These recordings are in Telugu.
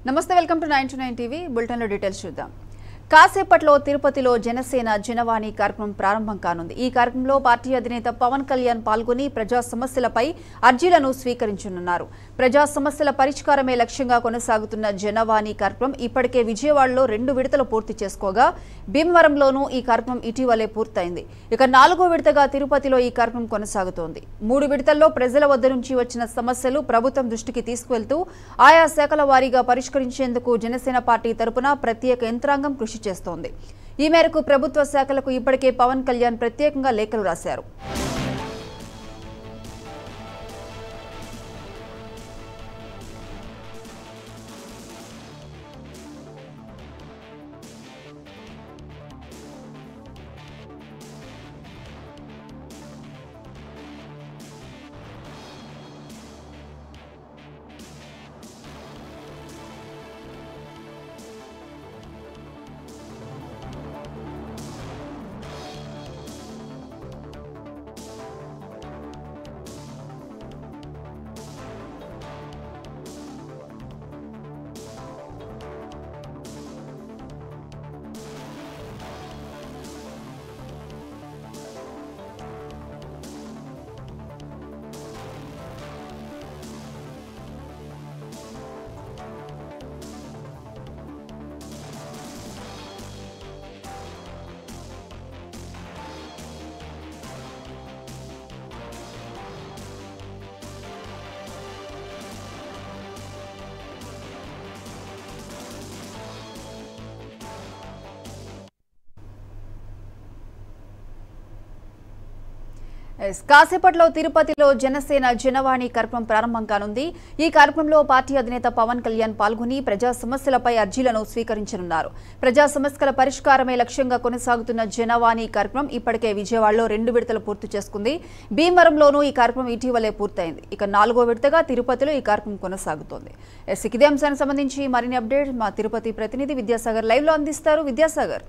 నమస్తే welcome to nine to nine TV బులెటిన్లో డీటెయిల్స్ చూద్దాం కాసేపట్లో తిరుపతిలో జనసేన జనవాణి కార్యక్రమం ప్రారంభం కానుంది ఈ కార్యక్రమంలో పార్టీ అధినేత పవన్ కళ్యాణ్ పాల్గొని ప్రజా సమస్యలపై అర్జీలను స్వీకరించనున్నారు ప్రజా సమస్యల పరిష్కారమే లక్ష్యంగా కొనసాగుతున్న జనవాణి కార్యక్రమం ఇప్పటికే విజయవాడలో రెండు విడతలు పూర్తి చేసుకోగా భీమవరంలోనూ ఈ కార్యక్రమం ఇటీవలే పూర్తయింది ఇక నాలుగో విడతగా తిరుపతిలో ఈ కార్యక్రమం కొనసాగుతోంది మూడు విడతల్లో ప్రజల వద్ద నుంచి వచ్చిన సమస్యలు ప్రభుత్వం దృష్టికి తీసుకువెళ్తూ ఆయా శాఖల వారీగా పరిష్కరించేందుకు జనసేన పార్టీ తరపున ప్రత్యేక యంత్రాంగం కృషి చేస్తోంది ఈ మేరకు ప్రభుత్వ శాఖలకు ఇప్పటికే పవన్ కళ్యాణ్ ప్రత్యేకంగా లేఖలు రాశారు ఎస్, కాసేపట్లో తిరుపతిలో జనసేన జనవాణి కార్యక్రమం ప్రారంభం కానుంది ఈ కార్యక్రమంలో పార్టీ అధినేత పవన్ కళ్యాణ్ పాల్గొని ప్రజా సమస్యలపై అర్జీలను స్వీకరించనున్నారు ప్రజా సమస్యల పరిష్కారమే లక్ష్యంగా కొనసాగుతున్న జనవాణి కార్యక్రమం ఇప్పటికే విజయవాడలో రెండు విడతలు పూర్తి చేసుకుంది భీమవరంలోనూ ఈ కార్యక్రమం ఇటీవలే పూర్తయింది ఇక నాలుగో విడతగా తిరుపతిలో ఈ కార్యక్రమం కొనసాగుతోంది ఎస్, ఇదే అంశానికి సంబంధించి మరిన్ని అప్డేట్ మా తిరుపతి ప్రతినిధి విద్యాసాగర్ లైవ్ లో అందిస్తారు విద్యాసాగర్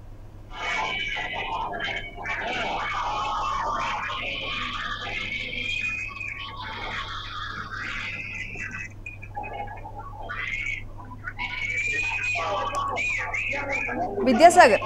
విద్యాసాగర్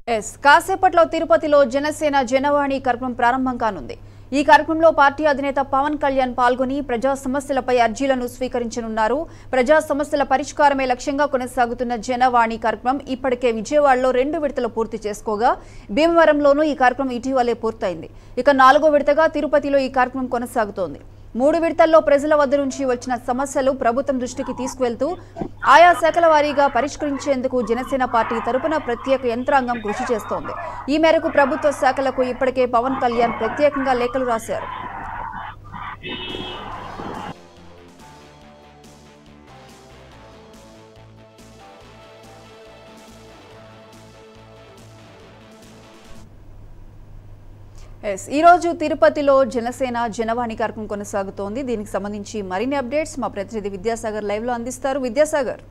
ఎస్ కాసేపట్లో తిరుపతిలో జనసేన జనవాణి కార్యక్రమం ప్రారంభం కానుంది ఈ కార్యక్రమంలో పార్టీ అధినేత పవన్ కళ్యాణ్ పాల్గొని ప్రజా సమస్యలపై అర్జీలను స్వీకరించనున్నారు ప్రజా సమస్యల పరిష్కారమే లక్ష్యంగా కొనసాగుతున్న జనవాణి కార్యక్రమం ఇప్పటికే విజయవాడలో రెండు విడతలు పూర్తి చేసుకోగా భీమవరంలోనూ ఈ కార్యక్రమం ఇటీవలే పూర్తయింది ఇక నాలుగో విడతగా తిరుపతిలో ఈ కార్యక్రమం కొనసాగుతోంది మూడు విడతల్లో ప్రజల వద్ద నుంచి వచ్చిన సమస్యలు ప్రభుత్వం దృష్టికి తీసుకువెళ్తూ ఆయా శాఖల వారీగా పరిష్కరించేందుకు జనసేన పార్టీ తరపున ప్రత్యేక యంత్రాంగం కృషి చేస్తోంది ఈ మేరకు ప్రభుత్వ శాఖలకు ఇప్పటికే పవన్ కళ్యాణ్ ప్రత్యేకంగా లేఖలు రాశారు ఎస్ ఈ రోజు తిరుపతిలో జనసేన జనవాణి కార్యక్రమం కొనసాగుతోంది దీనికి సంబంధించి మరిన్ని అప్డేట్స్ మా ప్రతినిధి విద్యాసాగర్ లైవ్ లో అందిస్తారు Vidyasagar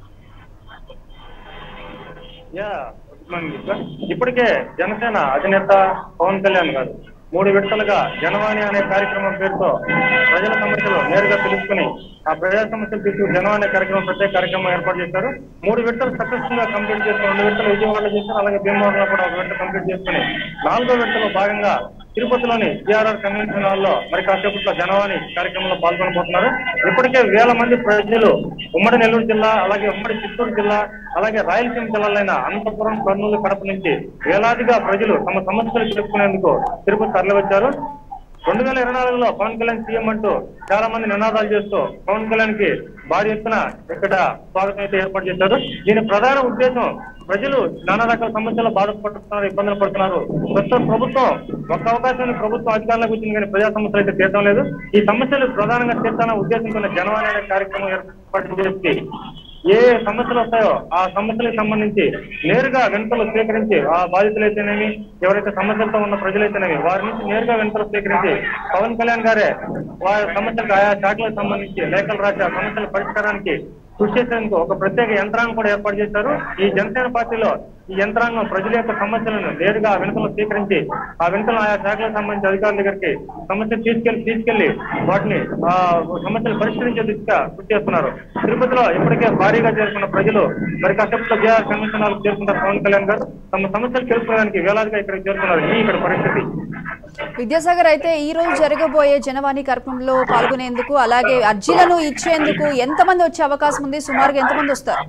yeah, good morning sir. ఇప్పటికే జనసేన అధినేత పవన్ కళ్యాణ్ గారు మూడు విడతలుగా జనవాణి అనే కార్యక్రమం పేరుతో ప్రజల సమస్యలు నేరుగా తెలుసుకుని ఆ ప్రజా సమస్యలు తీసుకు జనవాణి కార్యక్రమం ప్రత్యేక కార్యక్రమం ఏర్పాటు చేశారు మూడు విడతలు సక్సెస్ఫుల్ గా కంప్లీట్ చేసుకుని రెండు విడతలు విజయవాడలో చేశారు అలాగే భీమవరంలో కూడా ఒక విడత కంప్లీట్ చేసుకుని నాలుగో విడతలో భాగంగా తిరుపతిలోని జిఆర్ఆర్ కన్వెన్షన్ హాల్లో మరి కాసేపట్లో జనవాణి కార్యక్రమంలో పాల్గొనబోతున్నారు ఇప్పటికే వేల మంది ప్రజలు ఉమ్మడి నెల్లూరు జిల్లా అలాగే ఉమ్మడి చిత్తూరు జిల్లా అలాగే రాయలసీమ జిల్లాలైన అనంతపురం కర్నూలు కడప నుంచి వేలాదిగా ప్రజలు తమ సమస్యలు తెలుసుకునేందుకు తిరుపతి తరలివచ్చారు రెండు వేల ఇరవై నాలుగులో పవన్ కళ్యాణ్ సీఎం అంటూ చాలా మంది నినాదాలు చేస్తూ పవన్ కళ్యాణ్ కి భారీ ఎత్తున ఇక్కడ స్వాగతం అయితే ఏర్పాటు చేశారు దీని ప్రధాన ఉద్దేశం ప్రజలు నానా రకాల సమస్యలు బాధపడుతున్నారు ఇబ్బందులు పడుతున్నారు ప్రస్తుతం ప్రభుత్వం ఒక్క అవకాశాన్ని ప్రభుత్వం అధికారంలోకి వచ్చింది కానీ ప్రజా సమస్యలు అయితే తీర్చడం లేదు ఈ సమస్యలు ప్రధానంగా తీర్చాలన్న ఉద్దేశంతో జనవాణి అనే కార్యక్రమం ఏర్పాటు చేసి ఏ సమస్యలు వస్తాయో ఆ సమస్యలకు సంబంధించి నేరుగా వినతులు స్వీకరించి ఆ బాధితులైతేనేమి ఎవరైతే సమస్యలతో ఉన్న ప్రజలైతేనేమి వారి నుంచి నేరుగా వినతులు స్వీకరించి పవన్ కళ్యాణ్ గారే వారి సమస్యలకు ఆయా శాఖలకు సంబంధించి లేఖలు రాసి ఆ సమస్యల పరిష్కారానికి కృషి చేసేందుకు ఒక ప్రత్యేక యంత్రాంగం కూడా ఏర్పాటు చేశారు ఈ జనసేన పార్టీలో ఈ యంత్రాంగం ప్రజల యొక్క సమస్యలను నేరుగా ఆ వినతులు స్వీకరించి ఆ వినతులు ఆయా శాఖలకు సంబంధించి అధికారుల దగ్గరికి సమస్యలు తీసుకెళ్లి తీసుకెళ్లి వాటిని ఆ సమస్యలు పరిష్కరించే దిశగా కృషి చేస్తున్నారు తిరుపతిలో ఇప్పటికే భారీగా చేరుకున్న ప్రజలు మరి కాసేపట్లో బీఆర్ కన్వెన్షన్ హాల్ చేరుకున్న పవన్ కళ్యాణ్ గారు తమ సమస్యలు తెలుసుకోవడానికి వేలాదిగా ఇక్కడికి చేరుకున్నారు ఇది ఇక్కడ పరిస్థితి విద్యాసాగర్ అయితే ఈ రోజు జరగబోయే జనవాణి కార్యక్రమంలో పాల్గొనేందుకు అలాగే అర్జీలను ఇచ్చేందుకు ఎంతమంది వచ్చే అవకాశం ఉంది సుమారుగా ఎంతమంది వస్తారు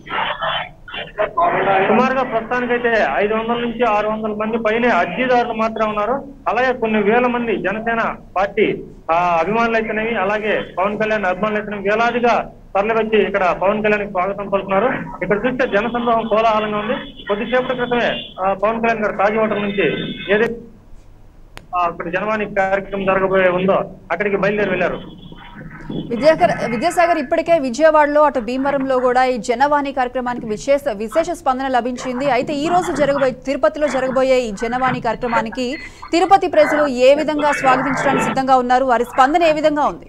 సుమారుగా ప్రస్తుతానికైతే ఐదు వందల నుంచి ఆరు వందల మంది పైనే అర్జీదారులు మాత్రమే ఉన్నారు అలాగే కొన్ని వేల మంది జనసేన పార్టీ ఆ అభిమానులు అయితేనేవి అలాగే పవన్ కళ్యాణ్ అభిమానులు అయితేనేవి వేలాదిగా తరలి వచ్చి ఇక్కడ పవన్ కళ్యాణ్ స్వాగతం పలుకున్నారు ఇక్కడ చూస్తే జనసందోహం కోలాహలంగా ఉంది కొద్దిసేపటి క్రితమే ఆ, పవన్ కళ్యాణ్ గారు తాజ్ హోటల్ నుంచి ఏదైతే ఆ, అక్కడ జనవాణి కార్యక్రమం జరగబోయే ఉందో అక్కడికి బయలుదేరి వెళ్ళారు విద్యాకర్ విద్యాసాగర్ ఇప్పటికే విజయవాడలో అటు భీమవరంలో కూడా ఈ జనవాణి కార్యక్రమానికి విశేష విశేష స్పందన లభించింది అయితే ఈ రోజు జరగబోయే తిరుపతిలో జరగబోయే ఈ జనవాణి కార్యక్రమానికి తిరుపతి ప్రజలు ఏ విధంగా స్వాగతించడానికి సిద్ధంగా ఉన్నారు వారి స్పందన ఏ విధంగా ఉంది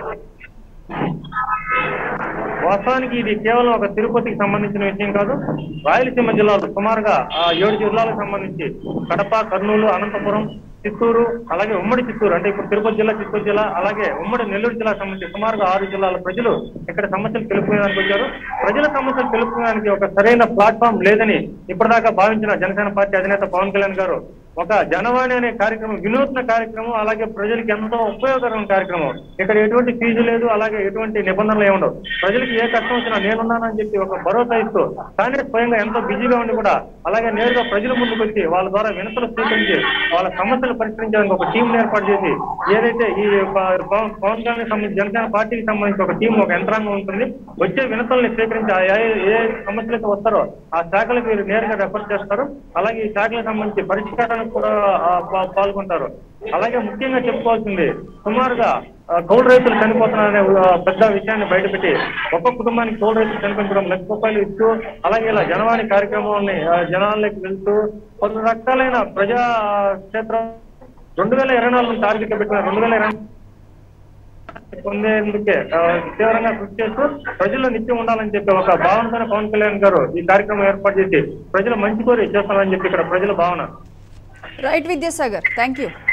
వాస్తవానికి ఇది కేవలం ఒక తిరుపతికి సంబంధించిన విషయం కాదు రాయలసీమ జిల్లాలో సుమారుగా ఆ ఏడు జిల్లాలకు సంబంధించి కడప కర్నూలు అనంతపురం చిత్తూరు అలాగే ఉమ్మడి చిత్తూరు అంటే ఇప్పుడు తిరుపతి జిల్లా చిత్తూరు జిల్లా అలాగే ఉమ్మడి నెల్లూరు జిల్లాకు సంబంధించి సుమారుగా ఆరు జిల్లాల ప్రజలు ఇక్కడ సమస్యలు తెలుపుకోవడానికి వచ్చారు ప్రజల సమస్యలు తెలుపుకోవడానికి ఒక సరైన ప్లాట్ఫామ్ లేదని ఇప్పటిదాకా భావించిన జనసేన పార్టీ అధినేత పవన్ కళ్యాణ్ గారు ఒక జనవాణి అనే కార్యక్రమం వినూత్న కార్యక్రమం అలాగే ప్రజలకు ఎంతో ఉపయోగకరమైన కార్యక్రమం ఇక్కడ ఎటువంటి ఫీజు లేదు అలాగే ఎటువంటి నిబంధనలు ఏమి ఉండవు ప్రజలకు ఏ కష్టం వచ్చినా నేనున్నానని చెప్పి ఒక భరోసా ఇస్తూ కానీ స్వయంగా ఎంతో బిజీగా ఉండి కూడా అలాగే నేరుగా ప్రజల ముందుకు వచ్చి వాళ్ళ ద్వారా వినతులు స్వీకరించి వాళ్ళ సమస్యలు పరిష్కరించడానికి ఒక టీం ఏర్పాటు చేసి ఏదైతే ఈ ప- పవన్ పవన్ కళ్యాణ్ సంబంధించి జనసేన పార్టీకి సంబంధించి ఒక టీం ఒక యంత్రాంగం ఉంటుంది వచ్చే వినతుల్ని స్వీకరించి ఆ ఏ ఏ సమస్యలకు వస్తారో ఆ శాఖలకు వీరు నేరుగా రెఫర్ చేస్తారు అలాగే ఈ శాఖలకు సంబంధించి పరిష్కారానికి కూడా ఆ, పా- పాల్గొంటారు అలాగే ముఖ్యంగా చెప్పుకోవాల్సింది సుమారుగా ఆ, కౌలు రైతులు చనిపోతున్నారనే ఆ, పెద్ద విషయాన్ని బయటపెట్టి ఒక్క కుటుంబానికి కౌలు రైతులు చనిపించడం లక్ష రూపాయలు ఇస్తూ అలాగే ఇలా జనవాణి కార్యక్రమాన్ని ఆ, జనాల్లోకి వెళ్తూ కొన్ని రకాలైన ప్రజా క్షేత్రం రెండు వేల ఇరవై నాలుగు టార్గెట్ పెట్టుకున్న రెండు వేల ఇరవై పొందేందుకే ఆ, తీవ్రంగా కృషి చేస్తూ ప్రజల్లో నిత్యం ఉండాలని చెప్పి ఒక భావనతోనే పవన్ కళ్యాణ్ గారు ఈ కార్యక్రమం ఏర్పాటు చేసి ప్రజలు మంచి కోరి చేస్తారని చెప్పి ఇక్కడ ప్రజల భావన రైట్ విద్యాసాగర్ థ్యాంక్ యూ